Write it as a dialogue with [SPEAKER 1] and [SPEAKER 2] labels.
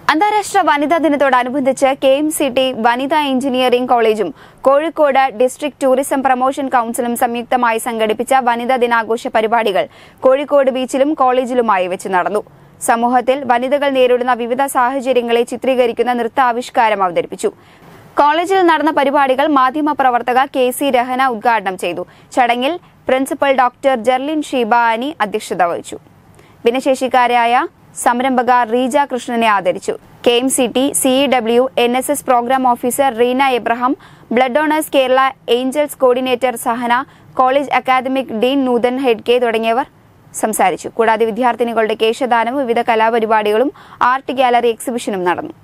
[SPEAKER 1] അന്താരാഷ്ട്ര വനിതാ ദിനത്തോടനുബന്ധിച്ച് കെ എം സി ടി വനിതാ എഞ്ചിനീയറിംഗ് കോളേജും കോഴിക്കോട് ഡിസ്ട്രിക്ട് ടൂറിസം പ്രൊമോഷൻ കൌൺസിലും സംയുക്തമായി സംഘടിപ്പിച്ച വനിതാ ദിനാഘോഷ പരിപാടികൾ കോഴിക്കോട് ബീച്ചിലും കോളേജിലുമായി വെച്ച് നടന്നു സമൂഹത്തിൽ വനിതകൾ നേരിടുന്ന വിവിധ സാഹചര്യങ്ങളെ ചിത്രീകരിക്കുന്ന നൃത്താവിഷ്കാരം അവതരിപ്പിച്ചു കോളേജിൽ നടന്ന പരിപാടികൾ മാധ്യമപ്രവർത്തക കെ സി രഹന ഉദ്ഘാടനം ചെയ്തു ചടങ്ങിൽ പ്രിൻസിപ്പൽ ഡോക്ടർ ജെർലിൻ ഷീബാനി അധ്യക്ഷത വഹിച്ചു ഭിന്നശേഷിക്കാരായ സംരംഭക റീജ കൃഷ്ണനെ ആദരിച്ചു K M C T CE W N S S program officer Reena Abraham blood donors Kerala angels coordinator Sahana college academic dean Nuthan head K തുടങ്ങിയവർ സംസാരിച്ചു കൂടാതെ വിദ്യാർത്ഥിനികളുടെ കേശദാനവും വിവിധ കലാപരിപാടികളും ആർട്ട് ഗാലറി എക്സിബിഷനും നടന്നു